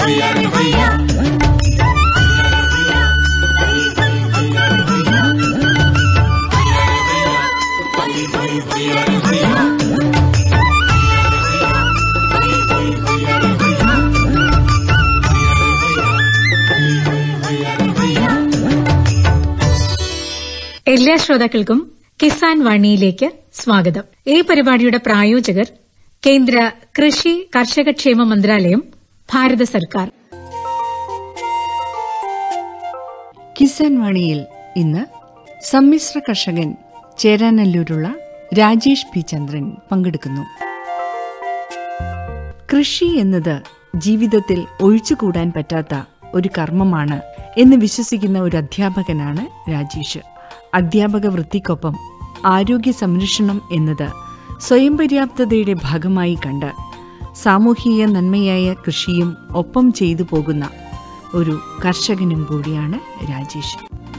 എല്ലാ ശ്രോതാക്കൾക്കും കിസാൻ വാണിയിലേക്ക് സ്വാഗതം ഈ പരിപാടിയുടെ പ്രായോജകർ കേന്ദ്ര കൃഷി കർഷകക്ഷേമ മന്ത്രാലയം ഭാരത സർക്കാർ കിസാൻ വാണിയിൽ ഇന്ന് സമ്മിശ്ര കർഷകൻ ചേരാനല്ലൂരുള്ള രാജേഷ് പി ചന്ദ്രൻ പങ്കെടുക്കുന്നു കൃഷി എന്നത് ജീവിതത്തിൽ ഒഴിച്ചുകൂടാൻ പറ്റാത്ത ഒരു കർമ്മമാണ് എന്ന് വിശ്വസിക്കുന്ന ഒരു അധ്യാപകനാണ് രാജേഷ് അധ്യാപക വൃത്തിക്കൊപ്പം ആരോഗ്യ സംരക്ഷണം എന്നത് സ്വയം പര്യാപ്തതയുടെ ഭാഗമായി കണ്ട് സാമൂഹിക നന്മയായ കൃഷിയും ഒപ്പം ചെയ്തു പോകുന്ന ഒരു കർഷകനും കൂടിയാണ് രാജേഷ്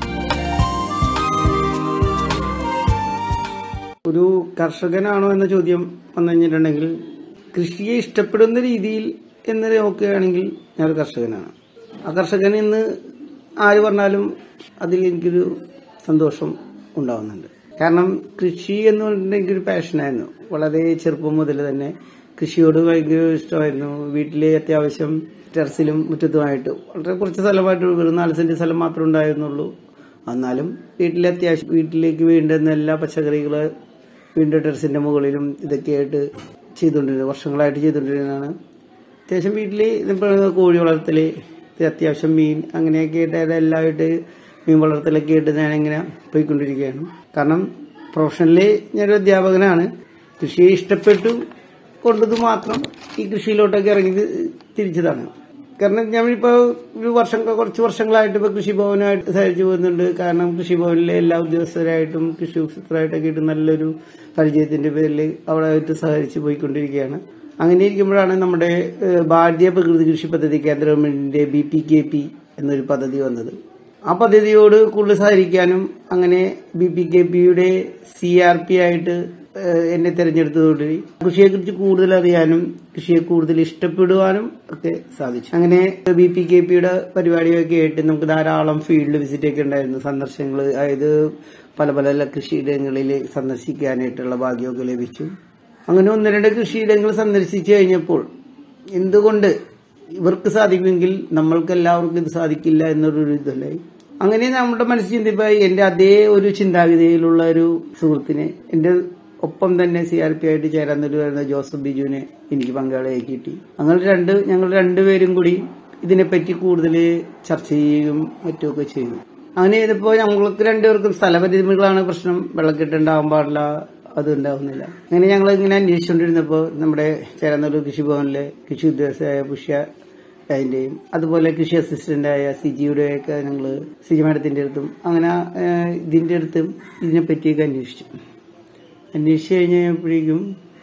ഒരു കർഷകനാണോ എന്ന ചോദ്യം വന്നു കഴിഞ്ഞിട്ടുണ്ടെങ്കിൽ കൃഷിയെ ഇഷ്ടപ്പെടുന്ന രീതിയിൽ എന്ന് നോക്കുകയാണെങ്കിൽ ഞാനൊരു കർഷകനാണ് ആ കർഷകൻ ഇന്ന് ആര് പറഞ്ഞാലും അതിൽ എനിക്കൊരു സന്തോഷം ഉണ്ടാവുന്നുണ്ട് കാരണം കൃഷി എന്ന് പറഞ്ഞിട്ടുണ്ടെങ്കിൽ എനിക്കൊരു പാഷനായിരുന്നു വളരെ ചെറുപ്പം മുതൽ തന്നെ കൃഷിയോട് ഭയങ്കര ഇഷ്ടമായിരുന്നു വീട്ടിലെ അത്യാവശ്യം ടെറസിലും മുറ്റത്തുമായിട്ട് വളരെ കുറച്ച് സ്ഥലമായിട്ട് വെറും നാല് സെന്റ് സ്ഥലം മാത്രമേ ഉണ്ടായിരുന്നുള്ളൂ എന്നാലും വീട്ടിലെ അത്യാവശ്യം വീട്ടിലേക്ക് വേണ്ടുന്ന എല്ലാ പച്ചക്കറികള് വീണ്ടും ടെറസിന്റെ മുകളിലും ഇതൊക്കെയായിട്ട് ചെയ്തുകൊണ്ടിരുന്നത് വർഷങ്ങളായിട്ട് ചെയ്തുകൊണ്ടിരുന്നതാണ് അത്യാവശ്യം വീട്ടിൽ ഇതിപ്പോൾ കോഴി വളർത്തല് ഇത് അത്യാവശ്യം മീൻ അങ്ങനെയൊക്കെ ആയിട്ട് അതെല്ലാമായിട്ട് മീൻ വളർത്തലൊക്കെ ആയിട്ട് ഞാനിങ്ങനെ പോയിക്കൊണ്ടിരിക്കുകയാണ് കാരണം പ്രൊഫഷണലി ഞാനൊരു അധ്യാപകനാണ് കൃഷിയെ ഇഷ്ടപ്പെട്ടു കൊണ്ടത് മാത്രം ഈ കൃഷിയിലോട്ടൊക്കെ ഇറങ്ങി തിരിച്ചതാണ് കാരണം ഞാനിപ്പോ ഒരു വർഷം കുറച്ച് വർഷങ്ങളായിട്ട് ഇപ്പൊ കൃഷിഭവനുമായിട്ട് സഹകരിച്ചു പോകുന്നുണ്ട് കാരണം കൃഷിഭവനിലെ എല്ലാ ഉദ്യോഗസ്ഥരായിട്ടും കൃഷി ഓഫീസറായിട്ടൊക്കെ ആയിട്ട് നല്ലൊരു പരിചയത്തിന്റെ പേരിൽ അവിടെ ആയിട്ട് സഹകരിച്ച് പോയിക്കൊണ്ടിരിക്കുകയാണ് അങ്ങനെ ഇരിക്കുമ്പോഴാണ് നമ്മുടെ ഏഹ്, ഭാരതീയ പ്രകൃതി കൃഷി പദ്ധതി കേന്ദ്ര ഗവൺമെന്റിന്റെ ബി പി കെ പി എന്നൊരു പദ്ധതി വന്നത് ആ പദ്ധതിയോട് കൂടുതൽ സഹകരിക്കാനും അങ്ങനെ ബി പി കെ പിയുടെ സി ആർ പി ആയിട്ട് ഏഹ്, എന്നെ തെരഞ്ഞെടുത്തതോടുകൂടി കൃഷിയെക്കുറിച്ച് കൂടുതൽ അറിയാനും കൃഷിയെ കൂടുതൽ ഇഷ്ടപ്പെടുവാനും ഒക്കെ സാധിച്ചു അങ്ങനെ ബി പി കെ പിയുടെ പരിപാടിയൊക്കെ ആയിട്ട് നമുക്ക് ധാരാളം ഫീൽഡ് വിസിറ്റ് ഒക്കെ ഉണ്ടായിരുന്നു സന്ദർശനങ്ങൾ അതായത് പല പല കൃഷിയിടങ്ങളിൽ സന്ദർശിക്കാനായിട്ടുള്ള ഭാഗ്യമൊക്കെ ലഭിച്ചു അങ്ങനെ ഒന്ന് രണ്ട് കൃഷിയിടങ്ങൾ സന്ദർശിച്ചു കഴിഞ്ഞപ്പോൾ എന്തുകൊണ്ട് ഇവർക്ക് സാധിക്കുമെങ്കിൽ നമ്മൾക്ക് എല്ലാവർക്കും ഇത് സാധിക്കില്ല എന്നൊരു ഇതുണ്ടായി അങ്ങനെ നമ്മുടെ മനസ്സിൽ ചിന്തിപ്പായി എന്റെ അതേ ഒരു ചിന്താഗതിയിലുള്ള ഒരു സുഹൃത്തിനെ എന്റെ ഒപ്പം തന്നെ സി ആർ പി ആയിട്ട് ചേരാൻ വരുന്ന ജോസഫ് ബിജുവിനെ എനിക്ക് പങ്കാളിയായി കിട്ടി അങ്ങനെ രണ്ട് ഞങ്ങൾ രണ്ടുപേരും കൂടി ഇതിനെപ്പറ്റി കൂടുതൽ ചർച്ച ചെയ്യുകയും മറ്റുമൊക്കെ ചെയ്തു അങ്ങനെ ചെയ്തപ്പോൾ ഞങ്ങൾക്ക് രണ്ടുപേർക്കും സ്ഥലപരിമിതികളാണ് പ്രശ്നം വെള്ളക്കെട്ടുണ്ടാവാൻ പാടില്ല അത് ഉണ്ടാവുന്നില്ല അങ്ങനെ ഞങ്ങൾ ഇങ്ങനെ അന്വേഷിച്ചുകൊണ്ടിരുന്നപ്പോൾ നമ്മുടെ ചേരാനല്ലൂർ കൃഷിഭവനിലെ കൃഷി ഉദ്യോഗസ്ഥയായ പുഷ്യ അതിന്റെയും അതുപോലെ കൃഷി അസിസ്റ്റന്റായ സിജിയുടെ ഒക്കെ ഞങ്ങൾ സിജി മാഡത്തിന്റെ അടുത്തും അങ്ങനെ ഏഹ്, ഇതിന്റെ അടുത്തും ഇതിനെ പറ്റിയൊക്കെ അന്വേഷിച്ചു അന്വേഷിച്ചു കഴിഞ്ഞപ്പോഴേക്കും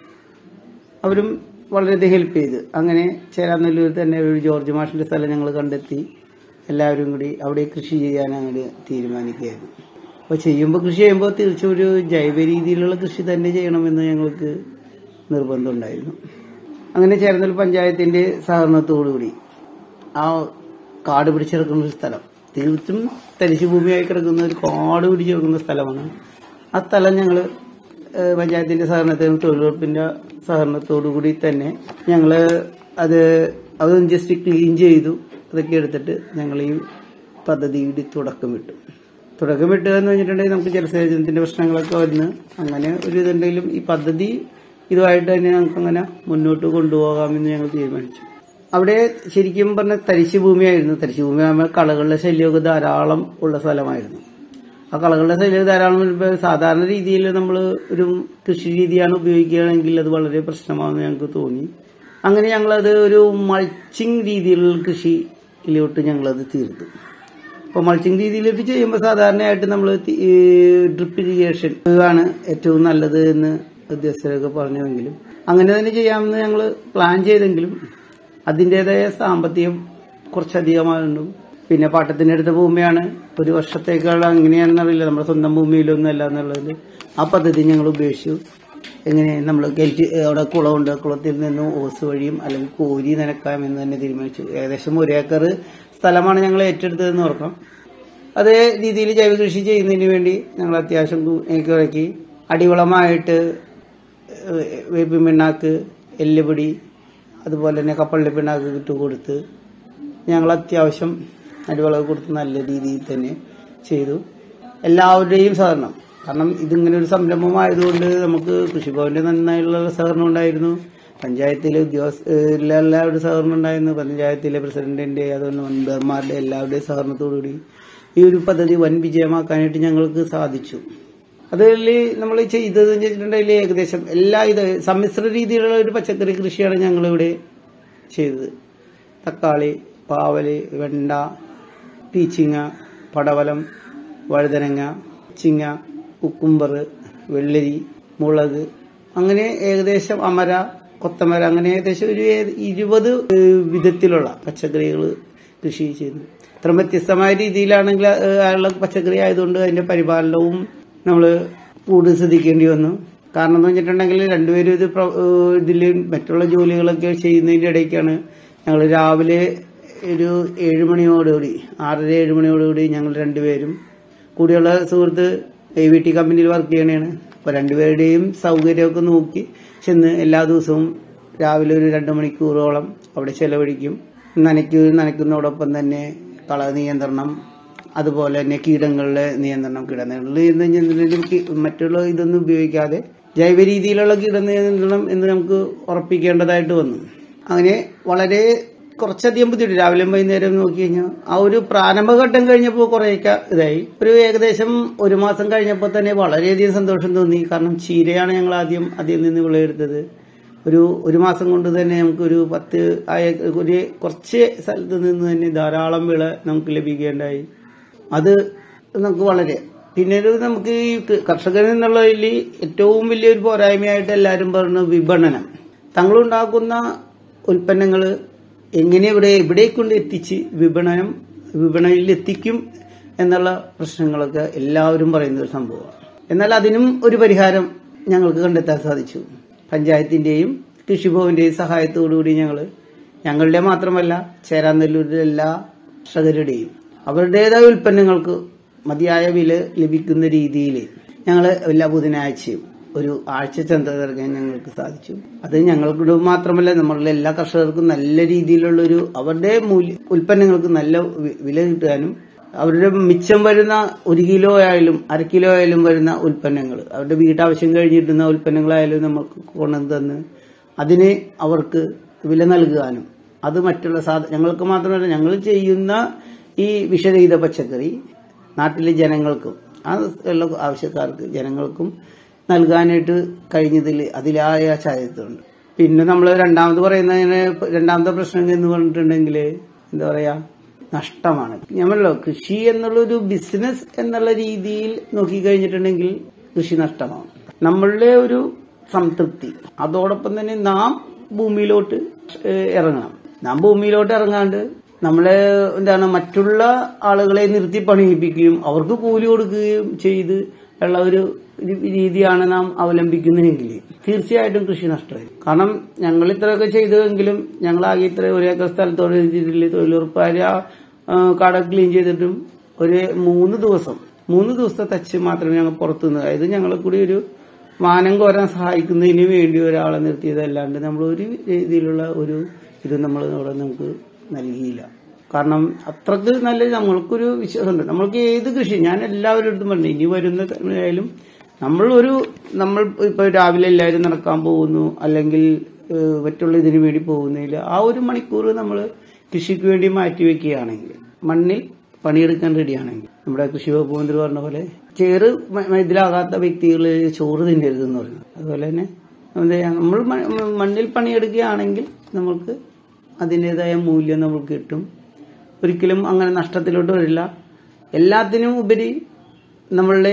അവരും വളരെയധികം ഹെൽപ്പ് ചെയ്ത് അങ്ങനെ ചേരാനല്ലൂർ തന്നെ ഒരു ജോർജ് മാഷിന്റെ സ്ഥലം ഞങ്ങൾ കണ്ടെത്തി എല്ലാവരും കൂടി അവിടെ കൃഷി ചെയ്യാൻ അങ്ങനെ തീരുമാനിക്കുകയായിരുന്നു അപ്പോൾ ചെയ്യുമ്പോൾ കൃഷി ചെയ്യുമ്പോൾ തീർച്ചയായും ഒരു ജൈവ രീതിയിലുള്ള കൃഷി തന്നെ ചെയ്യണമെന്ന് ഞങ്ങൾക്ക് നിർബന്ധമുണ്ടായിരുന്നു അങ്ങനെ ചേർന്നൽ പഞ്ചായത്തിന്റെ സഹകരണത്തോടുകൂടി ആ കാട് പിടിച്ചിറക്കുന്ന ഒരു സ്ഥലം തീർത്തും തരിശു ഭൂമിയായി കിടക്കുന്ന ഒരു കാട് പിടിച്ച് കിടക്കുന്ന സ്ഥലമാണ് ആ സ്ഥലം ഞങ്ങൾ പഞ്ചായത്തിന്റെ സഹകരണത്തിനും തൊഴിലുറപ്പിന്റെ സഹകരണത്തോടുകൂടി തന്നെ ഞങ്ങൾ അത് അതൊന്ന് ജസ്റ്റ് ക്ലീൻ ചെയ്തു അതൊക്കെ എടുത്തിട്ട് ഞങ്ങൾ ഈ പദ്ധതിയുടെ തുടക്കം വിട്ടു തുടക്കം വിട്ടുക എന്ന് വെച്ചിട്ടുണ്ടെങ്കിൽ നമുക്ക് ജലസേചനത്തിന്റെ പ്രശ്നങ്ങളൊക്കെ വരുന്നു അങ്ങനെ ഒരു ഇതുണ്ടെങ്കിലും ഈ പദ്ധതി ഇതുമായിട്ട് തന്നെ നമുക്ക് അങ്ങനെ മുന്നോട്ട് കൊണ്ടുപോകാമെന്ന് ഞങ്ങൾ തീരുമാനിച്ചു അവിടെ ശരിക്കും പറഞ്ഞ തരിശു ഭൂമിയായിരുന്നു തരിശു ഭൂമി ആകുമ്പോൾ കളകളുടെ ശല്യമൊക്കെ ധാരാളം ഉള്ള സ്ഥലമായിരുന്നു ആ കളകളുടെ ശല്യം ധാരാളം വരുമ്പോൾ സാധാരണ രീതിയിൽ നമ്മൾ ഒരു കൃഷി രീതിയാണ് ഉപയോഗിക്കുകയാണെങ്കിൽ അത് വളരെ പ്രശ്നമാണെന്ന് ഞങ്ങൾക്ക് തോന്നി അങ്ങനെ ഞങ്ങളത് ഒരു മൾച്ചിങ് രീതിയിലുള്ള കൃഷിയിലോട്ട് ഞങ്ങളത് തീർത്തു അപ്പോൾ മൾച്ചിങ് രീതിയിലേക്ക് ചെയ്യുമ്പോൾ സാധാരണയായിട്ട് നമ്മൾ ഡ്രിപ്പ് ഇറിഗേഷൻ ആണ് ഏറ്റവും നല്ലത് എന്ന് ഉദ്യോഗസ്ഥരൊക്കെ പറഞ്ഞുവെങ്കിലും അങ്ങനെ തന്നെ ചെയ്യാമെന്ന് ഞങ്ങൾ പ്ലാൻ ചെയ്തെങ്കിലും അതിൻ്റെതായ സാമ്പത്തികം കുറച്ചധികമായിരുന്നു പിന്നെ പാട്ടത്തിന്റെ അടുത്ത ഭൂമിയാണ് ഒരു വർഷത്തേക്കുള്ള എങ്ങനെയാണെന്നറിയില്ല നമ്മുടെ സ്വന്തം ഭൂമിയിലൊന്നും അല്ല എന്നുള്ളതിൽ ആ പദ്ധതി ഞങ്ങൾ ഉപേക്ഷിച്ചു എങ്ങനെ നമ്മൾ കെൽറ്റ് അവിടെ കുളമുണ്ട് കുളത്തിൽ നിന്നും ഓസ് വഴിയും അല്ലെങ്കിൽ കോരി നനക്കാം എന്ന് തന്നെ തീരുമാനിച്ചു ഏകദേശം ഒരു ഏക്കർ സ്ഥലമാണ് ഞങ്ങൾ ഏറ്റെടുത്തതെന്ന് ഓർക്കണം അതേ രീതിയിൽ ജൈവ കൃഷി ചെയ്യുന്നതിന് വേണ്ടി ഞങ്ങൾ അത്യാവശ്യം ഇറക്കി അടിവളമായിട്ട് ഏഹ്, വേപ്പിൻ പിണ്ണാക്ക് എല്ലുപൊടി അതുപോലെ തന്നെ കപ്പള്ളി പിണ്ണാക്ക് ഇട്ട് കൊടുത്ത് ഞങ്ങൾ അത്യാവശ്യം അടിവളവ് കൊടുത്ത് നല്ല രീതിയിൽ തന്നെ ചെയ്തു എല്ലാവരുടെയും സഹകരണം കാരണം ഇതിങ്ങനെ ഒരു സംരംഭമായതുകൊണ്ട് നമുക്ക് കൃഷിഭവന്റെ നന്നായുള്ള സഹകരണം ഉണ്ടായിരുന്നു പഞ്ചായത്തിലെ ഉദ്യോഗസ്ഥ എല്ലാവരുടെ സഹകരണം ഉണ്ടായിരുന്നു പഞ്ചായത്തിലെ പ്രസിഡന്റിന്റെ അതുപോലെ മെമ്പർമാരുടെ എല്ലാവരുടെയും സഹകരണത്തോടുകൂടി ഈ ഒരു പദ്ധതി വൻ വിജയമാക്കാനായിട്ട് ഞങ്ങൾക്ക് സാധിച്ചു അതിൽ നമ്മൾ ചെയ്തത് വെച്ചിട്ടുണ്ടെങ്കിൽ ഏകദേശം എല്ലാ ഇത് സമ്മിശ്ര രീതിയിലുള്ള ഒരു പച്ചക്കറി കൃഷിയാണ് ഞങ്ങളിവിടെ ചെയ്തത് തക്കാളി പാവല് വെണ്ട പീച്ചിങ്ങ പടവലം വഴുതനങ്ങ ചിങ്ങ കുക്കുംബർ വെള്ളരി മുളക് അങ്ങനെ ഏകദേശം അമര കൊത്തമര അങ്ങനെ ഏകദേശം ഒരു ഏ- ഇരുപത് ഏഹ്, വിധത്തിലുള്ള പച്ചക്കറികൾ കൃഷി ചെയ്തു ഇത്ര വ്യത്യസ്തമായ രീതിയിലാണെങ്കിൽ ഏഹ്, ഉള്ള പച്ചക്കറി ആയതുകൊണ്ട് അതിന്റെ പരിപാലനവും നമ്മൾ കൂടുതൽ ശ്രദ്ധിക്കേണ്ടി വന്നു കാരണം എന്ന് വെച്ചിട്ടുണ്ടെങ്കിൽ രണ്ടുപേരും ഇത് പ്ര- ഏഹ്, ഇതില് മറ്റുള്ള ജോലികളൊക്കെ ചെയ്യുന്നതിന്റെ ഇടയ്ക്കാണ് ഞങ്ങൾ രാവിലെ ഒരു ഏഴ് മണിയോടുകൂടി ആറര ഏഴ് മണിയോടുകൂടി ഞങ്ങൾ രണ്ടുപേരും കൂടിയുള്ള സുഹൃത്ത് എ വി ടി കമ്പനിയിൽ വർക്ക് ചെയ്യണതാണ് അപ്പൊ രണ്ടുപേരുടെയും സൗകര്യമൊക്കെ നോക്കി ചെന്ന് എല്ലാ ദിവസവും രാവിലെ ഒരു രണ്ട് മണിക്കൂറോളം അവിടെ ചെലവഴിക്കും നനയ്ക്കു നനയ്ക്കുന്നതോടൊപ്പം തന്നെ കള നിയന്ത്രണം അതുപോലെ തന്നെ കീടങ്ങളുടെ നിയന്ത്രണം കീടങ്ങളുടെ നിയന്ത്രണം കി- മറ്റുള്ള ഇതൊന്നും ഉപയോഗിക്കാതെ ജൈവ രീതിയിലുള്ള കീടനിയന്ത്രണം എന്ന് നമുക്ക് ഉറപ്പിക്കേണ്ടതായിട്ട് വന്നു അങ്ങനെ വളരെ കുറച്ചധികം ബുദ്ധിമുട്ട് രാവിലെ വൈകുന്നേരം നോക്കി കഴിഞ്ഞാൽ ആ ഒരു പ്രാരംഭഘട്ടം കഴിഞ്ഞപ്പോൾ കുറേയൊക്കെ ഇതായി ഒരു ഏകദേശം ഒരു മാസം കഴിഞ്ഞപ്പോൾ തന്നെ വളരെയധികം സന്തോഷം തോന്നി കാരണം ചീരയാണ് ഞങ്ങൾ ആദ്യം അതിൽ നിന്ന് വിളയെടുത്തത് ഒരു ഒരു മാസം കൊണ്ട് തന്നെ നമുക്ക് ഒരു പത്ത് ആയ ഒരു കുറച്ച് സ്ഥലത്ത് നിന്ന് തന്നെ ധാരാളം വിള നമുക്ക് ലഭിക്കുകയുണ്ടായി അത് നമുക്ക് വളരെ പിന്നീട് നമുക്ക് ഈ കർഷകരിൽ നിന്നുള്ളതിൽ ഏറ്റവും വലിയൊരു പോരായ്മയായിട്ട് എല്ലാവരും പറഞ്ഞു വിപണനം തങ്ങളുണ്ടാക്കുന്ന ഉൽപ്പന്നങ്ങൾ എങ്ങനെ ഇവിടെ എവിടെ കൊണ്ട് എത്തിച്ച് വിപണനം വിപണനയിൽ എത്തിക്കും എന്നുള്ള പ്രശ്നങ്ങളൊക്കെ എല്ലാവരും പറയുന്ന ഒരു സംഭവമാണ് എന്നാൽ അതിനും ഒരു പരിഹാരം ഞങ്ങൾക്ക് കണ്ടെത്താൻ സാധിച്ചു പഞ്ചായത്തിന്റെയും കൃഷിഭവന്റെയും സഹായത്തോടുകൂടി ഞങ്ങൾ ഞങ്ങളുടെ മാത്രമല്ല ചേരാനെല്ലൂരിലെ എല്ലാ കർഷകരുടെയും അവരുടേതായ ഉൽപ്പന്നങ്ങൾക്ക് മതിയായ വില ലഭിക്കുന്ന രീതിയിൽ ഞങ്ങൾ എല്ലാ ബുധനാഴ്ചയും ഒരു ആഴ്ച ചന്ത ഇറങ്ങാൻ ഞങ്ങൾക്ക് സാധിച്ചു അത് ഞങ്ങൾക്ക് മാത്രമല്ല നമ്മളുടെ എല്ലാ കർഷകർക്കും നല്ല രീതിയിലുള്ള ഒരു അവരുടെ മൂല്യ ഉൽപ്പന്നങ്ങൾക്ക് നല്ല വി- വില കിട്ടാനും അവരുടെ മിച്ചം വരുന്ന ഒരു കിലോ ആയാലും അര കിലോ ആയാലും വരുന്ന ഉൽപ്പന്നങ്ങൾ അവരുടെ വീട്ടാവശ്യം കഴിഞ്ഞിട്ടുന്ന ഉൽപ്പന്നങ്ങളായാലും നമുക്ക് കൊണ്ടുവന്ന് തന്ന് അതിന് അവർക്ക് വില നൽകാനും അത് മറ്റുള്ള സാധ ഞങ്ങൾക്ക് മാത്രമല്ല ഞങ്ങൾ ചെയ്യുന്ന ഈ വിഷരഹിത പച്ചക്കറി നാട്ടിലെ ജനങ്ങൾക്കും ആ ഉള്ള ആവശ്യക്കാർക്ക് ജനങ്ങൾക്കും നൽകാനായിട്ട് കഴിഞ്ഞതിൽ അതിലായ ചാരിത്രമുണ്ട് പിന്നെ നമ്മൾ രണ്ടാമത് പറയുന്നതിന് രണ്ടാമത്തെ പ്രശ്നം എന്ന് പറഞ്ഞിട്ടുണ്ടെങ്കിൽ എന്താ പറയാ നഷ്ടമാണ് ഞമ്മളോ കൃഷി എന്നുള്ളൊരു ബിസിനസ് എന്നുള്ള രീതിയിൽ നോക്കിക്കഴിഞ്ഞിട്ടുണ്ടെങ്കിൽ കൃഷി നഷ്ടമാണ് നമ്മളുടെ ഒരു സംതൃപ്തി അതോടൊപ്പം തന്നെ നാം ഭൂമിയിലോട്ട് ഏഹ്, ഇറങ്ങണം നാം ഭൂമിയിലോട്ട് ഇറങ്ങാണ്ട് നമ്മളെ എന്താണ് മറ്റുള്ള ആളുകളെ നിർത്തി പണിയിപ്പിക്കുകയും അവർക്ക് കൂലി കൊടുക്കുകയും ചെയ്ത് ഉള്ള ഒരു ഒരു രീതിയാണ് നാം അവലംബിക്കുന്നതെങ്കിൽ തീർച്ചയായിട്ടും കൃഷി നഷ്ടമായി കാരണം ഞങ്ങൾ ഇത്രയൊക്കെ ചെയ്തെങ്കിലും ഞങ്ങളാകെ ഇത്ര ഒരു ഏക്കർ സ്ഥലത്തോട് വെച്ചിട്ടില്ല തൊഴിലുറപ്പുകാര് ആ, ആ, കട ക്ലീൻ ചെയ്തിട്ടും ഒരു മൂന്ന് ദിവസം മൂന്ന് ദിവസത്തെ തച്ച് മാത്രമേ ഞങ്ങൾ പുറത്തുനിന്ന് അതായത് ഞങ്ങളെ കൂടി ഒരു മാനം കോരാൻ സഹായിക്കുന്നതിന് വേണ്ടി ഒരാളെ നിർത്തിയതല്ലാണ്ട് നമ്മൾ ഒരു രീതിയിലുള്ള ഒരു ഇത് നമ്മൾ അവിടെ നമുക്ക് നൽകിയില്ല കാരണം അത്രക്ക് നല്ല നമ്മൾക്കൊരു വിശ്വാസമുണ്ട് നമ്മൾക്ക് ഏത് കൃഷി ഞാൻ എല്ലാവരുടെ അടുത്തും പറഞ്ഞു ഇനി വരുന്ന ആയാലും നമ്മൾ ഒരു നമ്മൾ ഇപ്പൊ രാവിലെ എല്ലാവരും നടക്കാൻ പോകുന്നു അല്ലെങ്കിൽ ഏഹ്, മറ്റുള്ള ഇതിനു വേണ്ടി പോകുന്നതിൽ ആ ഒരു മണിക്കൂർ നമ്മൾ കൃഷിക്ക് വേണ്ടി മാറ്റിവെക്കുകയാണെങ്കിൽ മണ്ണിൽ പണിയെടുക്കാൻ റെഡിയാണെങ്കിൽ നമ്മുടെ കൃഷി വകുപ്പ് മന്ത്രി പറഞ്ഞ പോലെ ചേറ് മ- ഇതിലാകാത്ത വ്യക്തികൾ ചോറ് തിന്നരുതെന്ന് പറഞ്ഞു അതുപോലെ തന്നെ എന്താ ചെയ്യാ, നമ്മൾ മ- മണ്ണിൽ പണിയെടുക്കുകയാണെങ്കിൽ നമ്മൾക്ക് അതിൻ്റെതായ മൂല്യം നമുക്ക് കിട്ടും ഒരിക്കലും അങ്ങനെ നഷ്ടത്തിലോട്ട് വരില്ല എല്ലാത്തിനും ഉപരി നമ്മളുടെ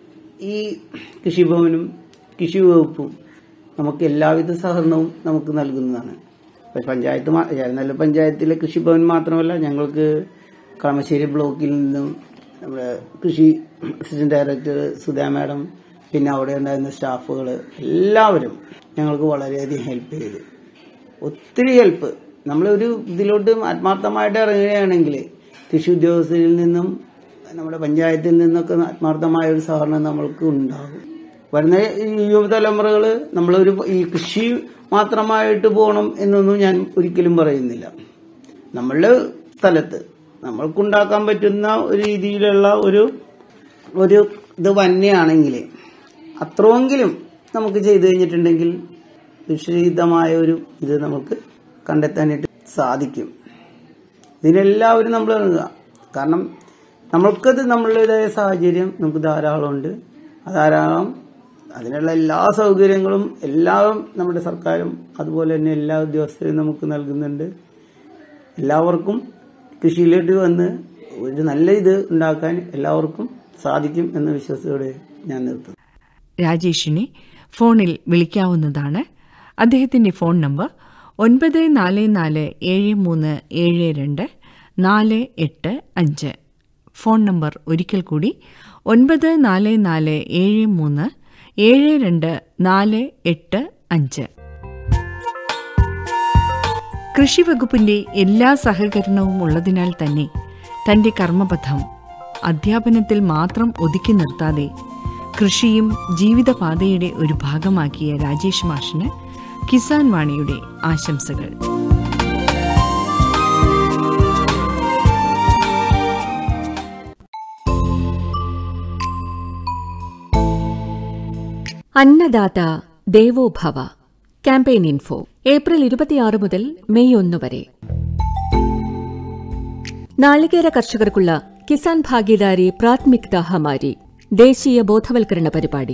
ഈ കൃഷിഭവനും കൃഷി വകുപ്പും നമുക്ക് എല്ലാവിധ സഹകരണവും നമുക്ക് നൽകുന്നതാണ് ഇപ്പൊ പഞ്ചായത്ത് മാ- നല്ല പഞ്ചായത്തിലെ കൃഷിഭവൻ മാത്രമല്ല ഞങ്ങൾക്ക് കളമശ്ശേരി ബ്ലോക്കിൽ നിന്നും നമ്മുടെ കൃഷി അസിസ്റ്റന്റ് ഡയറക്ടർ സുധാ മാഡം പിന്നെ അവിടെ ഉണ്ടായിരുന്ന സ്റ്റാഫുകൾ എല്ലാവരും ഞങ്ങൾക്ക് വളരെയധികം ഹെൽപ്പ് ചെയ്തു ഒത്തിരി ഹെൽപ്പ് നമ്മളൊരു ഇതിലോട്ട് ആത്മാർത്ഥമായിട്ട് ഇറങ്ങുകയാണെങ്കിൽ കൃഷി ഉദ്യോഗസ്ഥരിൽ നിന്നും നമ്മുടെ പഞ്ചായത്തിൽ നിന്നൊക്കെ ആത്മാർത്ഥമായ ഒരു സഹകരണം നമ്മൾക്ക് ഉണ്ടാകും വരുന്ന ഈ യുവതലമുറകൾ നമ്മളൊരു ഈ കൃഷി മാത്രമായിട്ട് പോകണം എന്നൊന്നും ഞാൻ ഒരിക്കലും പറയുന്നില്ല നമ്മളുടെ സ്ഥലത്ത് നമ്മൾക്കുണ്ടാക്കാൻ പറ്റുന്ന ഒരു രീതിയിലുള്ള ഒരു ഒരു ഇത് തന്നെയാണെങ്കിൽ അത്രയെങ്കിലും നമുക്ക് ചെയ്തു കഴിഞ്ഞിട്ടുണ്ടെങ്കിൽ വിഷരഹിതമായ ഒരു ഇത് നമുക്ക് കണ്ടെത്താനായിട്ട് സാധിക്കും ഇതിനെല്ലാവരും നമ്മൾ ഇറങ്ങുക കാരണം നമ്മൾക്കത് നമ്മളുടേതായ സാഹചര്യം നമുക്ക് ധാരാളമുണ്ട് ആ ധാരാളം അതിനുള്ള എല്ലാ സൗകര്യങ്ങളും എല്ലാം നമ്മുടെ സർക്കാരും അതുപോലെ തന്നെ എല്ലാ ഉദ്യോഗസ്ഥരും നമുക്ക് നൽകുന്നുണ്ട് എല്ലാവർക്കും കൃഷിയിലേക്ക് വന്ന് ഒരു നല്ല ഇത് ഉണ്ടാക്കാൻ എല്ലാവർക്കും സാധിക്കും എന്ന വിശ്വാസത്തോടെ ഞാൻ നിർത്തുന്നു രാജേഷിനെ ഫോണിൽ വിളിക്കാവുന്നതാണ് അദ്ദേഹത്തിന്റെ ഫോൺ നമ്പർ ഒൻപത് നാല് നാല് ഏഴ് മൂന്ന് ഏഴ് രണ്ട് നാല് എട്ട് അഞ്ച് ഫോൺ നമ്പർ ഒരിക്കൽ കൂടി ഒൻപത് നാല് നാല് ഏഴ് മൂന്ന് ഏഴ് രണ്ട് നാല് എട്ട് അഞ്ച് കൃഷിവകുപ്പിന്റെ എല്ലാ സഹകരണവും ഉള്ളതിനാൽ തന്നെ തന്റെ കർമ്മപഥം അധ്യാപനത്തിൽ മാത്രം ഒതുക്കി നിർത്താതെ കൃഷിയും ജീവിതപാതയുടെ ഒരു ഭാഗമാക്കിയ രാജേഷ് മാഷിന് കിസാൻ വാണിയുടെ ആശംസകൾ Annadata Devobhava campaign info April ഇരുപത്തിയാറ് മുതൽ മെയ് ഒന്ന് വരെ നാളികേര കർഷകർക്കുള്ള കിസാൻ ഭാഗീദാരി പ്രാഥമിക്ത ഹമാരി ദേശീയ ബോധവൽക്കരണ പരിപാടി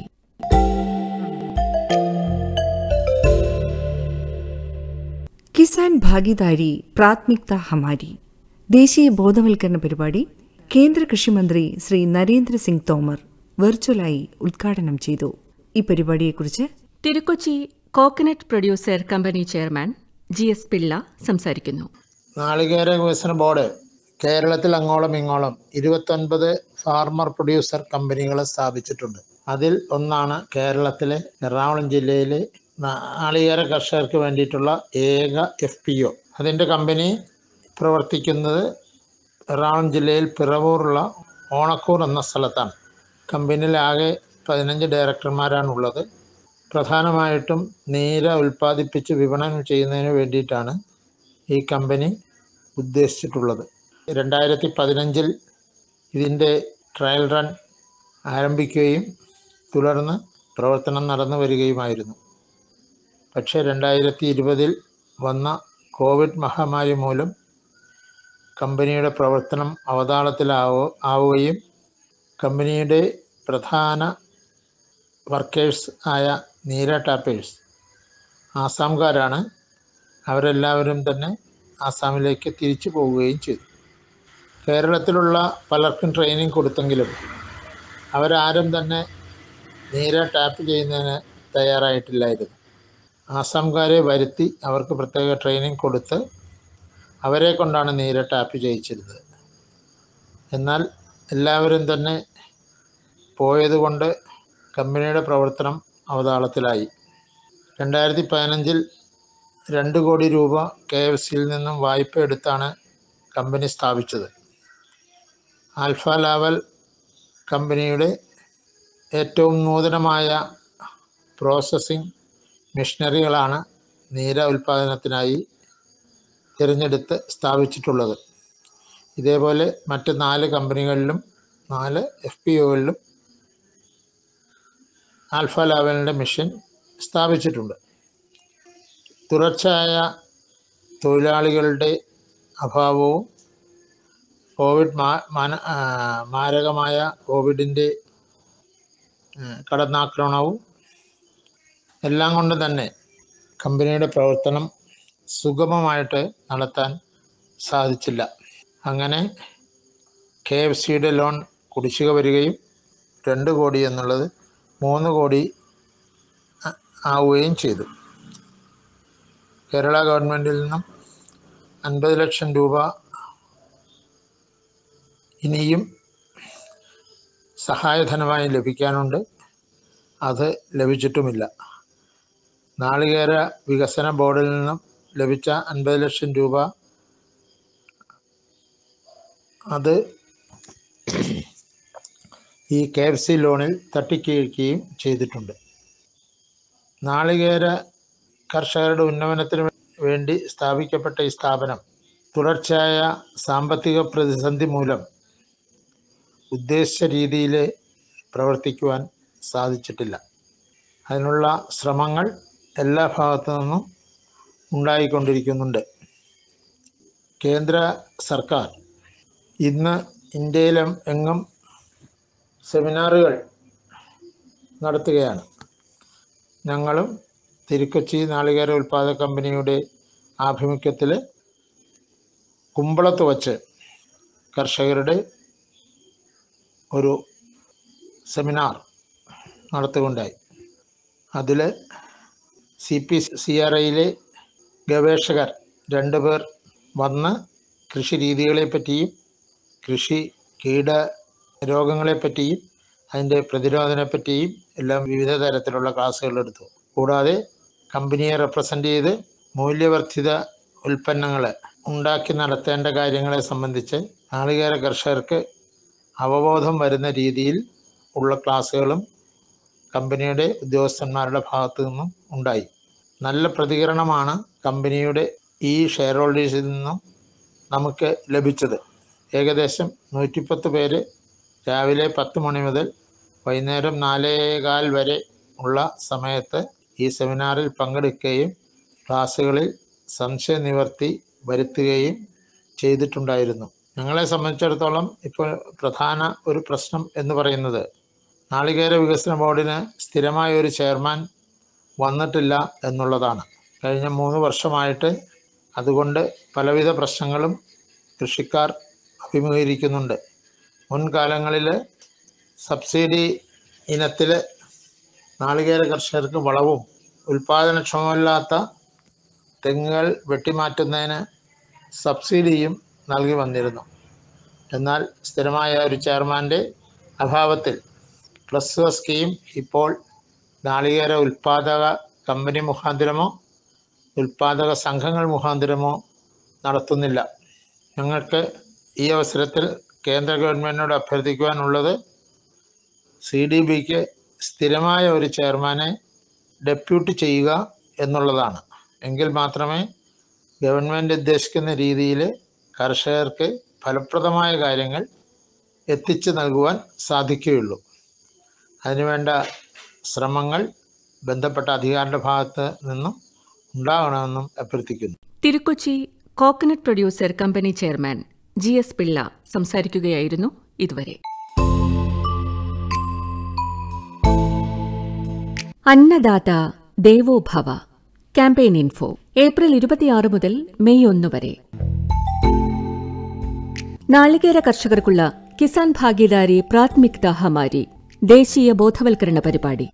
കിസാൻ ഭാഗിദാരി പ്രാത്മിക്ത ഹമാരി ദേശീയ ബോധവൽക്കരണ പരിപാടി കേന്ദ്ര കൃഷിമന്ത്രി ശ്രീ നരേന്ദ്ര സിംഗ് തോമർ വെർച്വലായി ഉദ്ഘാടനം ചെയ്തു ഈ പരിപാടിയെക്കുറിച്ച് Thirukochi coconut producer company chairman G S Pillai സംസാരിക്കുന്നു നാളികേര വികസന ബോർഡ് കേരളത്തിൽ അങ്ങോളം ഇങ്ങോളം ഇരുപത്തൊൻപത് ഫാർമർ പ്രൊഡ്യൂസർ കമ്പനികൾ സ്ഥാപിച്ചിട്ടുണ്ട് അതിൽ ഒന്നാണ് കേരളത്തിലെ എറണാകുളം ജില്ലയിലെ നാളികേര കർഷകർക്ക് വേണ്ടിയിട്ടുള്ള ഏക എഫ് പി ഒ അതിൻ്റെ കമ്പനി പ്രവർത്തിക്കുന്നത് എറണാകുളം ജില്ലയിൽ പിറവൂറുള്ള ഓണക്കൂർ എന്ന സ്ഥലത്താണ് കമ്പനിയിൽ ആകെ പതിനഞ്ച് ഡയറക്ടർമാരാണുള്ളത് പ്രധാനമായിട്ടും നീര ഉൽപ്പാദിപ്പിച്ച് വിപണനം ചെയ്യുന്നതിന് വേണ്ടിയിട്ടാണ് ഈ കമ്പനി ഉദ്ദേശിച്ചിട്ടുള്ളത് രണ്ടായിരത്തി പതിനഞ്ചിൽ ഇതിൻ്റെ ട്രയൽ റൺ ആരംഭിക്കുകയും തുടർന്ന് പ്രവർത്തനം നടന്നു വരികയുമായിരുന്നു പക്ഷേ രണ്ടായിരത്തി ഇരുപതിൽ വന്ന കോവിഡ് മഹാമാരി മൂലം കമ്പനിയുടെ പ്രവർത്തനം അവതാളത്തിലാവോ ആവുകയും കമ്പനിയുടെ പ്രധാന വർക്കേഴ്സ് ആയ നീര ടാപ്പേഴ്സ് ആസാംകാരാണ് അവരെല്ലാവരും തന്നെ ആസാമിലേക്ക് തിരിച്ചു പോവുകയും ചെയ്തു കേരളത്തിലുള്ള പലർക്കും ട്രെയിനിങ് കൊടുത്തെങ്കിലും അവരാരും തന്നെ നീര ടാപ്പ് ചെയ്യുന്നതിന് തയ്യാറായിട്ടില്ലായിരുന്നു ആസാംകാരെ വരുത്തി അവർക്ക് പ്രത്യേക ട്രെയിനിങ് കൊടുത്ത് അവരെ കൊണ്ടാണ് നീര ടാപ്പ് ചെയ്യിച്ചിരുന്നത് എന്നാൽ എല്ലാവരും തന്നെ പോയതുകൊണ്ട് കമ്പനിയുടെ പ്രവർത്തനം അവതാളത്തിലായി രണ്ടായിരത്തി പതിനഞ്ചിൽ രണ്ട് കോടി രൂപ കെ എഫ് സിയിൽ നിന്നും വായ്പ എടുത്താണ് കമ്പനി സ്ഥാപിച്ചത് ആൽഫ ലാവൽ കമ്പനിയുടെ ഏറ്റവും നൂതനമായ പ്രോസസ്സിംഗ് മെഷീനറികളാണ് നീര ഉൽപ്പാദനത്തിനായി തിരഞ്ഞെടുത്ത് സ്ഥാപിച്ചിട്ടുള്ളത് ഇതേപോലെ മറ്റ് നാല് കമ്പനികളിലും നാല് എഫ് പി ഒകളിലും ആൽഫ ലാവലിൻ്റെ മെഷീൻ സ്ഥാപിച്ചിട്ടുണ്ട് തുടർച്ചയായ തൊഴിലാളികളുടെ അഭാവവും കോവിഡ് മാ മാന ആ, മാരകമായ കോവിഡിൻ്റെ കടന്നാക്രമണവും എല്ലാം കൊണ്ട് തന്നെ കമ്പനിയുടെ പ്രവർത്തനം സുഗമമായിട്ട് നടത്താൻ സാധിച്ചില്ല അങ്ങനെ കെ എഫ് സിയുടെ ലോൺ കുടിശ്ശിക വരികയും രണ്ട് കോടി എന്നുള്ളത് മൂന്ന് കോടി ആ- ആവുകയും ചെയ്തു കേരള ഗവൺമെൻറ്റിൽ നിന്നും അൻപത് ലക്ഷം രൂപ ഇനിയും സഹായധനമായി ലഭിക്കാനുണ്ട് അത് ലഭിച്ചിട്ടുമില്ല നാളികേര വികസന ബോർഡിൽ നിന്നും ലഭിച്ച അൻപത് ലക്ഷം രൂപ അത് ഈ കെ എഫ് സി ലോണിൽ തട്ടിക്കഴിക്കുകയും ചെയ്തിട്ടുണ്ട് നാളികേര കർഷകരുടെ ഉന്നമനത്തിന് വേണ്ടി സ്ഥാപിക്കപ്പെട്ട ഈ സ്ഥാപനം തുടർച്ചയായ സാമ്പത്തിക പ്രതിസന്ധി മൂലം ഉദ്ദേശിച്ച രീതിയിൽ പ്രവർത്തിക്കുവാൻ സാധിച്ചിട്ടില്ല അതിനുള്ള ശ്രമങ്ങൾ എല്ലാ ഭാഗത്തു നിന്നും ഉണ്ടായിക്കൊണ്ടിരിക്കുന്നുണ്ട് കേന്ദ്ര സർക്കാർ ഇന്ന് ഇന്ത്യയിലും എങ്ങും സെമിനാറുകൾ നടത്തുകയാണ് ഞങ്ങളും തിരുക്കൊച്ചി നാളികേര ഉൽപ്പാദക കമ്പനിയുടെ ആഭിമുഖ്യത്തിൽ കുമ്പളത്ത് വച്ച് കർഷകരുടെ ഒരു സെമിനാർ നടത്തുകയുണ്ടായി അതിൽ സി പി സി ആർ ഐയിലെ ഗവേഷകർ രണ്ടുപേർ വന്ന് കൃഷി രീതികളെപ്പറ്റിയും കൃഷി കീട രോഗങ്ങളെപ്പറ്റിയും അതിൻ്റെ പ്രതിരോധനെപ്പറ്റിയും എല്ലാം വിവിധ തരത്തിലുള്ള ക്ലാസ്സുകൾ എടുത്തു കൂടാതെ കമ്പനിയെ റെപ്രസെൻ്റ് ചെയ്ത് മൂല്യവർദ്ധിത ഉൽപ്പന്നങ്ങൾ ഉണ്ടാക്കി നടത്തേണ്ട കാര്യങ്ങളെ സംബന്ധിച്ച് നാളികേര കർഷകർക്ക് അവബോധം വരുന്ന രീതിയിൽ ഉള്ള ക്ലാസ്സുകളും കമ്പനിയുടെ ഉദ്യോഗസ്ഥന്മാരുടെ ഭാഗത്തു നിന്നും ഉണ്ടായി നല്ല പ്രതികരണമാണ് കമ്പനിയുടെ ഈ ഷെയർ ഹോൾഡേഴ്സിൽ നിന്നും നമുക്ക് ലഭിച്ചത് ഏകദേശം നൂറ്റിപ്പത്ത് പേര് രാവിലെ പത്ത് മണി മുതൽ വൈകുന്നേരം നാലേകാൽ വരെ ഉള്ള സമയത്ത് ഈ സെമിനാറിൽ പങ്കെടുക്കുകയും ക്ലാസ്സുകളിൽ സംശയ നിവർത്തി വരുത്തുകയും ചെയ്തിട്ടുണ്ടായിരുന്നു ഞങ്ങളെ സംബന്ധിച്ചിടത്തോളം ഇപ്പോൾ പ്രധാന ഒരു പ്രശ്നം എന്ന് പറയുന്നത് നാളികേര വികസന ബോർഡിന് സ്ഥിരമായ ഒരു ചെയർമാൻ വന്നിട്ടില്ല എന്നുള്ളതാണ് കഴിഞ്ഞ മൂന്ന് വർഷമായിട്ട് അതുകൊണ്ട് പലവിധ പ്രശ്നങ്ങളും കൃഷിക്കാർ അഭിമുഖീകരിക്കുന്നുണ്ട് മുൻകാലങ്ങളിൽ സബ്സിഡി ഇനത്തിൽ നാളികേര കർഷകർക്ക് വളവും ഉൽപാദനക്ഷമമില്ലാത്ത തെങ്ങുകൾ വെട്ടിമാറ്റുന്നതിന് സബ്സിഡിയും നൽകി വന്നിരുന്നു എന്നാൽ സ്ഥിരമായ ഒരു ചെയർമാൻ്റെ അഭാവത്തിൽ പ്ലസ് സ്കീം ഇപ്പോൾ നാളികേര ഉൽപാദക കമ്പനി മുഖാന്തരമോ ഉൽപാദക സംഘങ്ങൾ മുഖാന്തരമോ നടത്തുന്നില്ല ഞങ്ങൾക്ക് ഈ അവസരത്തിൽ കേന്ദ്ര ഗവൺമെൻറ്റിനോട് അഭ്യർത്ഥിക്കുവാനുള്ളത് സി ഡി ബിക്ക് സ്ഥിരമായ ഒരു ചെയർമാനെ ഡെപ്യൂട്ട് ചെയ്യുക എന്നുള്ളതാണ് എങ്കിൽ മാത്രമേ ഗവൺമെൻറ് ഉദ്ദേശിക്കുന്ന രീതിയിൽ കർഷകർക്ക് ഫലപ്രദമായ കാര്യങ്ങൾ എത്തിച്ചു നൽകുവാൻ സാധിക്കുകയുള്ളൂ അതിനുവേണ്ട ശ്രമങ്ങൾ ബന്ധപ്പെട്ട അധികാരിയുടെ ഭാഗത്ത് നിന്നും ഉണ്ടാകണമെന്നും അഭ്യർത്ഥിക്കുന്നു Thirukochi coconut producer company chairman G S Pillai സംസാരിക്കുകയായിരുന്നു ഇതുവരെ അന്നദാത ദേവോ ഭവ ക്യാമ്പയിൻ ഇൻഫോ ഏപ്രിൽ ഇരുപത്തിയാറ് മുതൽ മെയ് ഒന്ന് വരെ നാളികേര കർഷകർക്കുള്ള കിസാൻ ഭാഗീദാരി പ്രാഥമിക് ഹമാരി ദേശീയ ബോധവൽക്കരണ പരിപാടി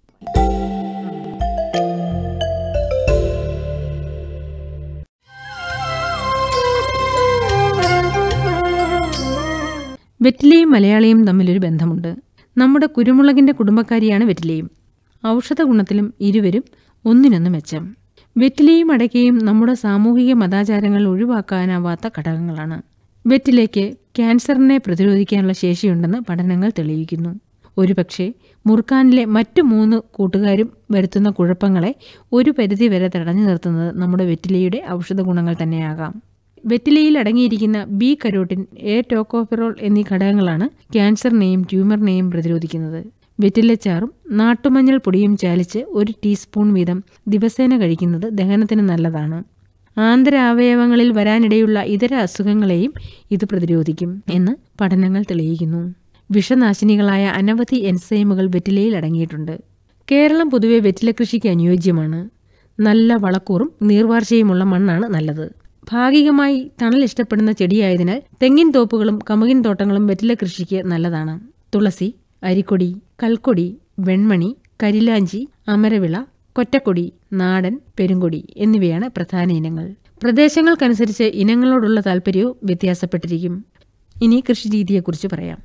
വെറ്റിലയും മലയാളിയും തമ്മിലൊരു ബന്ധമുണ്ട് നമ്മുടെ കുരുമുളകിന്റെ കുടുംബക്കാരിയാണ് വെറ്റിലയും ഔഷധ ഗുണത്തിലും ഇരുവരും ഒന്നിനൊന്ന് മെച്ചം വെറ്റിലയും അടയ്ക്കയും നമ്മുടെ സാമൂഹിക മതാചാരങ്ങൾ ഒഴിവാക്കാനാവാത്ത ഘടകങ്ങളാണ് വെറ്റിലയ്ക്ക് ക്യാൻസറിനെ പ്രതിരോധിക്കാനുള്ള ശേഷിയുണ്ടെന്ന് പഠനങ്ങൾ തെളിയിക്കുന്നു ഒരുപക്ഷെ മുറുക്കാനിലെ മറ്റു മൂന്ന് കൂട്ടുകാരും വരുത്തുന്ന കുഴപ്പങ്ങളെ ഒരു പരിധിവരെ തടഞ്ഞു നിർത്തുന്നത് നമ്മുടെ വെറ്റിലയുടെ ഔഷധ ഗുണങ്ങൾ തന്നെയാകാം വെറ്റിലയിൽ അടങ്ങിയിരിക്കുന്ന ബി കരോട്ടിൻ എ ടോക്കോഫെറോൾ എന്നീ ഘടകങ്ങളാണ് ക്യാൻസറിനെയും ട്യൂമറിനെയും പ്രതിരോധിക്കുന്നത് വെറ്റിലച്ചാറും നാട്ടുമഞ്ഞൾ പൊടിയും ചാലിച്ച് ഒരു ടീസ്പൂൺ വീതം ദിവസേന കഴിക്കുന്നത് ദഹനത്തിന് നല്ലതാണ് ആന്തരാവയവങ്ങളിൽ വരാനിടയുള്ള ഇതര അസുഖങ്ങളെയും ഇത് പ്രതിരോധിക്കും എന്ന് പഠനങ്ങൾ തെളിയിക്കുന്നു വിഷനാശിനികളായ അനവധി എൻസൈമുകൾ വെറ്റിലയിൽ അടങ്ങിയിട്ടുണ്ട് കേരളം പൊതുവെ വെറ്റില കൃഷിക്ക് അനുയോജ്യമാണ് നല്ല വളക്കൂറും നീർവാർച്ചയുമുള്ള മണ്ണാണ് നല്ലത് ഭാഗികമായി തണൽ ഇഷ്ടപ്പെടുന്ന ചെടിയായതിനാൽ തെങ്ങിൻ തോപ്പുകളും കമുകിൻ തോട്ടങ്ങളും വെറ്റില കൃഷിക്ക് നല്ലതാണ് തുളസി അരിക്കൊടി കൽക്കൊടി വെൺമണി കരിലാഞ്ചി അമരവിള കൊറ്റക്കൊടി നാടൻ പെരുങ്കൊടി എന്നിവയാണ് പ്രധാന ഇനങ്ങൾ പ്രദേശങ്ങൾക്കനുസരിച്ച് ഇനങ്ങളോടുള്ള താല്പര്യവും വ്യത്യാസപ്പെട്ടിരിക്കും ഇനി കൃഷിരീതിയെക്കുറിച്ച് പറയാം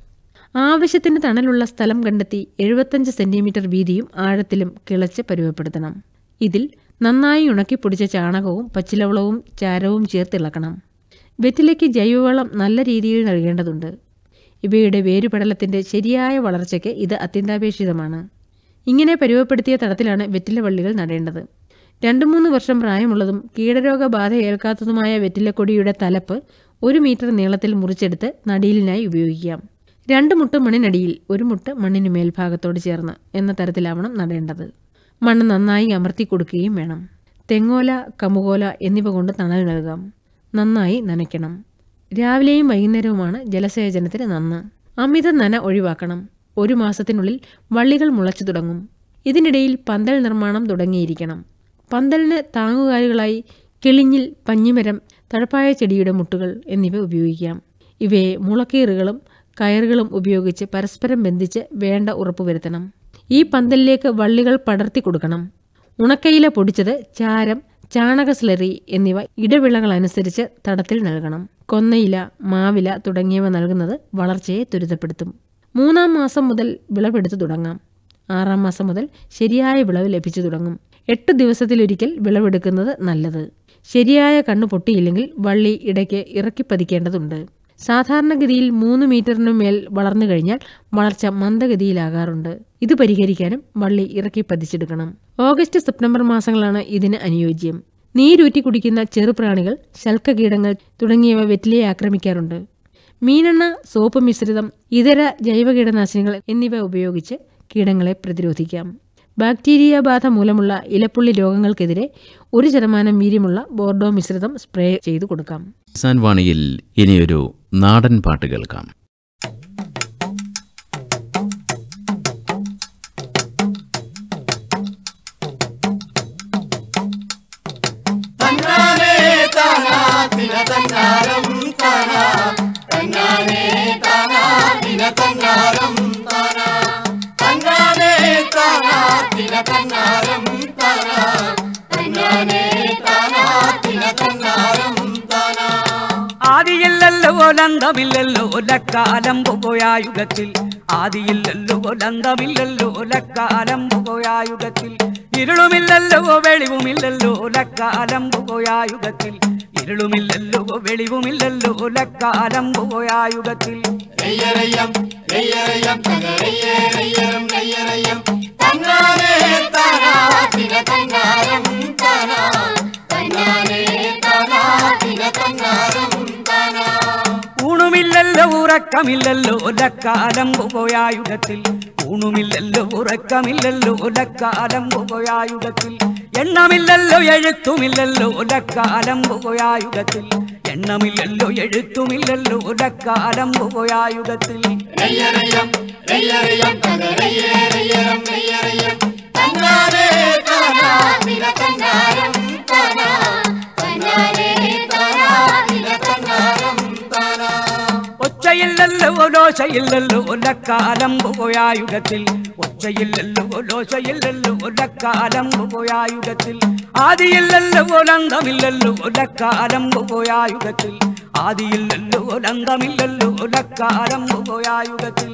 ആവശ്യത്തിന് തണലുള്ള സ്ഥലം കണ്ടെത്തി എഴുപത്തഞ്ച് സെന്റിമീറ്റർ വീതിയും ആഴത്തിലും കിളച്ച് പരുവപ്പെടുത്തണം ഇതിൽ നന്നായി ഉണക്കിപ്പൊടിച്ച ചാണകവും പച്ചിലവളവും ചാരവും ചേർത്തിളക്കണം വെറ്റിലയ്ക്ക് ജൈവവളം നല്ല രീതിയിൽ നൽകേണ്ടതുണ്ട് ഇവയുടെ വേരുപടലത്തിന്റെ ശരിയായ വളർച്ചയ്ക്ക് ഇത് അത്യന്താപേക്ഷിതമാണ് ഇങ്ങനെ പരുവപ്പെടുത്തിയ തടത്തിലാണ് വെറ്റില വള്ളികൾ നടേണ്ടത് രണ്ടു മൂന്ന് വർഷം പ്രായമുള്ളതും കീടരോഗബാധ ഏൽക്കാത്തതുമായ വെറ്റിലക്കൊടിയുടെ തലപ്പ് ഒരു മീറ്റർ നീളത്തിൽ മുറിച്ചെടുത്ത് നടീലിനായി ഉപയോഗിക്കാം രണ്ട് മുട്ട് മണ്ണിനടിയിൽ ഒരു മുട്ട് മണ്ണിന് മേൽഭാഗത്തോട് ചേർന്ന് എന്ന തരത്തിലാവണം നടേണ്ടത് മണ്ണ് നന്നായി അമർത്തി കൊടുക്കുകയും വേണം തെങ്ങോല കമുകോല എന്നിവ കൊണ്ട് തണൽ നൽകാം നന്നായി നനയ്ക്കണം രാവിലെയും വൈകുന്നേരവുമാണ് ജലസേചനത്തിന് നന്ന് അമിത നന ഒഴിവാക്കണം ഒരു മാസത്തിനുള്ളിൽ വള്ളികൾ മുളച്ചു തുടങ്ങും ഇതിനിടയിൽ പന്തൽ നിർമ്മാണം തുടങ്ങിയിരിക്കണം പന്തലിന് താങ്ങുകാലുകളായി കിളിഞ്ഞിൽ പഞ്ഞിമരം തഴപ്പായ ചെടിയുടെ മുട്ടുകൾ എന്നിവ ഉപയോഗിക്കാം ഇവയെ മുളക്കീറുകളും കയറുകളും ഉപയോഗിച്ച് പരസ്പരം ബന്ധിച്ച് വേണ്ട ഉറപ്പുവരുത്തണം ഈ പന്തലിലേക്ക് വള്ളികൾ പടർത്തി കൊടുക്കണം ഉണക്കയില പൊടിച്ചത് ചാരം ചാണക സ്ലറി എന്നിവ ഇടവിളകളനുസരിച്ച് തടത്തിൽ നൽകണം കൊന്നയില മാവില തുടങ്ങിയവ നൽകുന്നത് വളർച്ചയെ ത്വരിതപ്പെടുത്തും മൂന്നാം മാസം മുതൽ വിളവെടുത്തു തുടങ്ങാം ആറാം മാസം മുതൽ ശരിയായ വിളവ് ലഭിച്ചു തുടങ്ങും എട്ട് ദിവസത്തിലൊരിക്കൽ വിളവെടുക്കുന്നത് നല്ലത് ശരിയായ കണ്ണു പൊട്ടിയില്ലെങ്കിൽ വള്ളി ഇടയ്ക്ക് ഇറക്കിപ്പതിക്കേണ്ടതുണ്ട് സാധാരണഗതിയിൽ മൂന്ന് മീറ്ററിനു മേൽ വളർന്നു കഴിഞ്ഞാൽ വളർച്ച മന്ദഗതിയിലാകാറുണ്ട് ഇത് പരിഹരിക്കാനും വള്ളി ഇറക്കി പതിച്ചെടുക്കണം ഓഗസ്റ്റ് സെപ്റ്റംബർ മാസങ്ങളാണ് ഇതിന് അനുയോജ്യം നീരൂറ്റി കുടിക്കുന്ന ചെറുപ്രാണികൾ ശൽക്കകീടങ്ങൾ തുടങ്ങിയവ വെറ്റിലയെ ആക്രമിക്കാറുണ്ട് മീനെണ്ണ സോപ്പ് മിശ്രിതം ഇതര ജൈവ കീടനാശിനികൾ എന്നിവ ഉപയോഗിച്ച് കീടങ്ങളെ പ്രതിരോധിക്കാം ബാക്ടീരിയ ബാധ മൂലമുള്ള ഇലപ്പുള്ളി രോഗങ്ങൾക്കെതിരെ ഒരു ശതമാനം വീര്യമുള്ള ബോർഡോ മിശ്രിതം സ്പ്രേ ചെയ്തു കൊടുക്കാം കിസാൻ വാണിയിൽ ഇനിയൊരു നാടൻ പാട്ട് കേൾക്കാം ആദിയില്ലല്ലോ ലന്തമില്ലല്ലോ ലക്കാലം പോയായുഗത്തിൽ ആദിയില്ലല്ലോ ലന്തമില്ലല്ലോ ലക്കാലം പോയായുഗത്തിൽ ഇരുളുമില്ലല്ലോ വെളിവുമില്ലല്ലോ ലക്കാലം പോയായുഗത്തിൽ ഇരുളുമില്ലല്ലോ വെളിവുമില്ലല്ലോ ലക്കാലം പോയായുഗത്തിൽ ഊണുമില്ലല്ലോ ഉറക്കമില്ലല്ലോ ലക്കാലം പോയായുഗത്തിൽ ഊണുമില്ലല്ലോ ഉറക്കമില്ലല്ലോ ലക്കാലം പോയായുഗത്തിൽ എണ്ണമില്ലല്ലോ എഴുത്തുമില്ലല്ലോ ലക്കാലം പോയായുഗത്തിൽ എണ്ണമില്ലല്ലോ എഴുത്തുമില്ലല്ലോ ലക്കാലം പോയായുഗത്തിൽ ഒച്ചയില്ലല്ലോ ലോശയില്ലല്ലോ ലക്കാലം പോയായുഗത്തിൽ ഒച്ചയില്ലല്ലോ ലോശയില്ലല്ലോ ലക്കാലം പോയായുഗത്തിൽ ആദിയില്ലല്ലോ ലന്തമില്ലല്ലോ ലക്കാലം പോയായുഗത്തിൽ ആദിയില്ലല്ലോ ലന്തമില്ലല്ലോ ലക്കാലം പോയായുഗത്തിൽ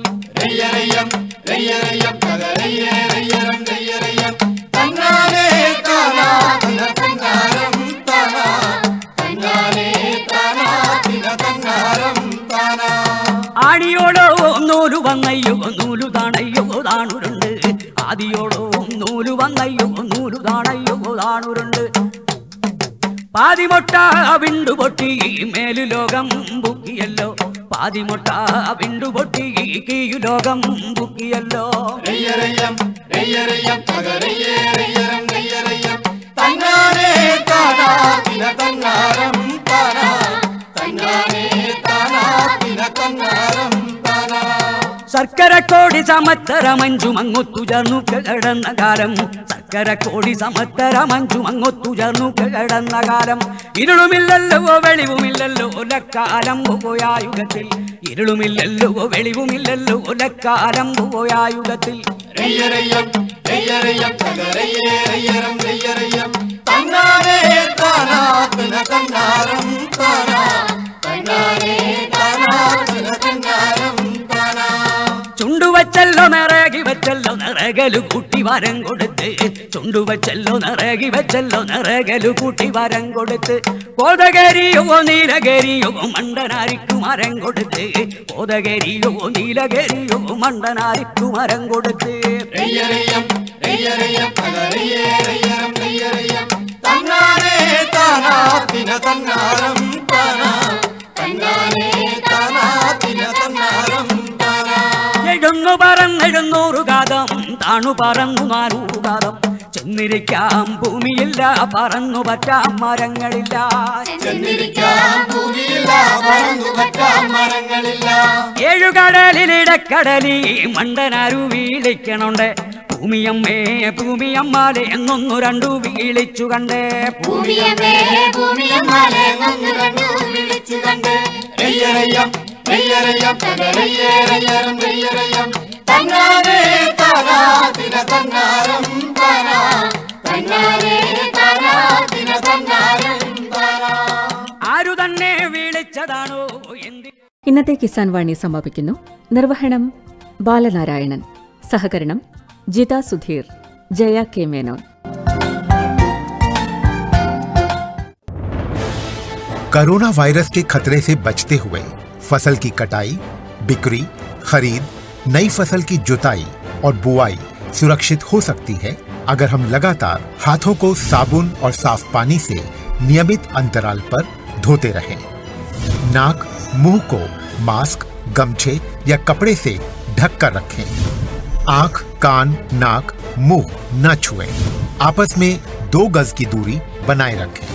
ആണിയോടോ നൂലു വന്നയ്യോ നൂലു താണയ്യോ താണുരുണ്ട് ആദിയോടോ നൂലു വന്നയ്യോ നൂലു താണയ്യോ താണുരുണ്ട് പാതിമൊട്ട വിണ്ടു പൊട്ടി മേലു ലോകം ബുക്കിയല്ലോ പാതിമൊട്ട വിണ്ടു പൊട്ടി കീയു ലോകം ബുക്കിയല്ലോ ശർക്കര കോടി സമത്തര മഞ്ജു മങ്ങൊത്തു ചേർന്നു കിടന്ന കാലം ശർക്കര കോടി സമത്തര മഞ്ജു മങ്ങൊത്തു ചേർന്നു കിടന്ന കാലം ഇരുളുമില്ലല്ലോ വെളിവുമില്ലല്ലോ ലക്കാലം പോയായുഗത്തിൽ ഇരുളുമില്ലല്ലോ വെളിവുമില്ലല്ലോ ലക്കാലം പോയായുഗത്തിൽ നിറകലു കൂട്ടി വരം കൊടുത്ത് ചുണ്ടു വെച്ചല്ലോ നിറകി വെച്ചല്ലോ നിറകലു കൂട്ടി വരം കൊടുത്ത് കോതകരിയോ നീലകരിയോ മണ്ടനാരിക്കു മരം കൊടുത്ത് കോതകരിയോ നീലകരിയോ മണ്ടനാരിക്കു മരം കൊടുത്ത് എഴുന്നു പറന്നെഴുന്നൂറ് കാതം താണു പറന്നു നാനൂറ് കാതം ചെന്നിരിക്കാം ഭൂമിയില്ല പറന്നു പറ്റാം മരങ്ങളില്ല ഏഴുകടലിലിടക്കടലി മണ്ടനാരു വീളിക്കണുണ്ട് ഭൂമിയമ്മേ ഭൂമിയമ്മാലെ എന്നൊന്നു രണ്ടു വീളിച്ചു കണ്ടേ ഭൂമിയമ്മേ ഭൂമിയമ്മാലെ നന്നു കണ്ടു വിളിച്ചു കണ്ട് റയ്യറയ്യം റയ്യറയ്യം തകരയ്യേറയ്യറും റയ്യറയ്യം തന്നാരേ താനാ തിന തന്നാരം താനാ തന്നാരേ താനാ തിന തന്നാരം താനാ ആരു തന്നെ വിളിച്ചതാണോ എന്തി ഇന്നത്തെ കിസാൻ വാണി സമാപിക്കുന്നു നിർവഹണം ബാലനാരായണൻ സഹകരണം Jitha Sudheer Jaya K Menon corona virus के खतरे से बचते हुए फसल की कटाई बिक्री खरीद नई फसल की जुताई और बुआई सुरक्षित हो सकती है अगर हम लगातार हाथों को साबुन और साफ पानी से नियमित अंतराल पर धोते रहें। नाक मुंह को मास्क गमछे या कपड़े से ढक कर रखें आंख कान नाक मुंह न छुएं। आपस में दो गज की दूरी बनाए रखें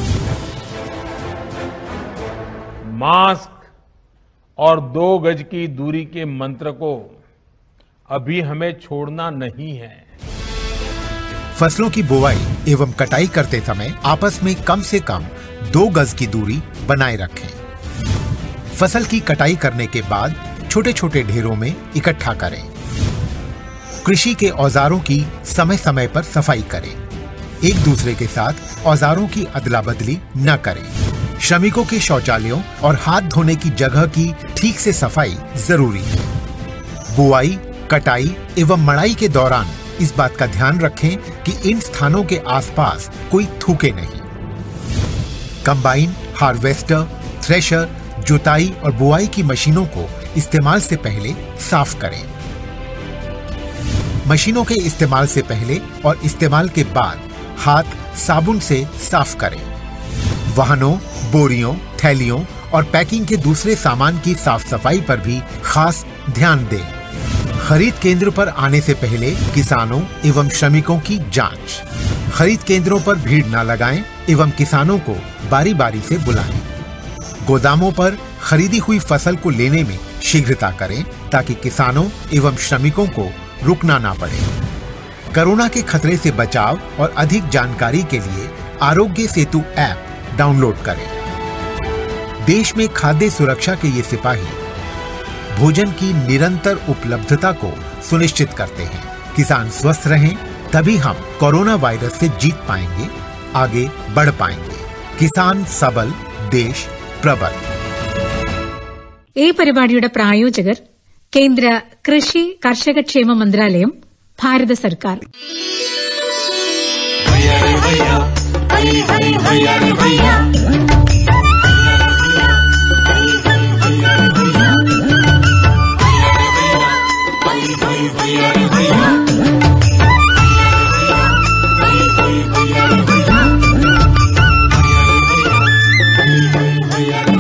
मास्क और दो गज की दूरी के मंत्र को अभी हमें छोड़ना नहीं है फसलों की बुवाई एवं कटाई करते समय आपस में कम से कम दो गज की दूरी बनाए रखें फसल की कटाई करने के बाद छोटे छोटे ढेरों में इकट्ठा करें कृषि के औजारों की समय समय पर सफाई करें एक दूसरे के साथ औजारों की अदला बदली न करें श्रमिकों के शौचालयों और हाथ धोने की जगह की ठीक से सफाई जरूरी है बुआई कटाई एवं मड़ाई के दौरान इस बात का ध्यान रखें कि इन स्थानों के आसपास कोई थूके नहीं कंबाइन हार्वेस्टर थ्रेशर जुताई और बुआई की मशीनों को इस्तेमाल से पहले साफ करें मशीनों के इस्तेमाल से पहले और इस्तेमाल के बाद हाथ साबुन से साफ करें वाहनों बोरियों थैलियों और पैकिंग के दूसरे सामान की साफ सफाई पर भी खास ध्यान दें खरीद केंद्र पर आने से पहले किसानों एवं श्रमिकों की जांच खरीद केंद्रों पर भीड़ न लगाएं एवं किसानों को बारी बारी से बुलाएं गोदामों पर खरीदी हुई फसल को लेने में शीघ्रता करें ताकि किसानों एवं श्रमिकों को रुकना ना पड़े कोरोना के खतरे से बचाव और अधिक जानकारी के लिए आरोग्य सेतु ऐप डाउनलोड करें देश में खाद्य सुरक्षा के ये सिपाही भोजन की निरंतर उपलब्धता को सुनिश्चित करते हैं किसान स्वस्थ रहें तभी हम कोरोना वायरस से जीत पाएंगे आगे बढ़ पाएंगे किसान सबल देश प्रबल ഈ പരിപാടിയുടെ പ്രായോജകർ കേന്ദ്ര കൃഷി കർഷകക്ഷേമ മന്ത്രാലയം ഭാരത സർക്കാർ भैया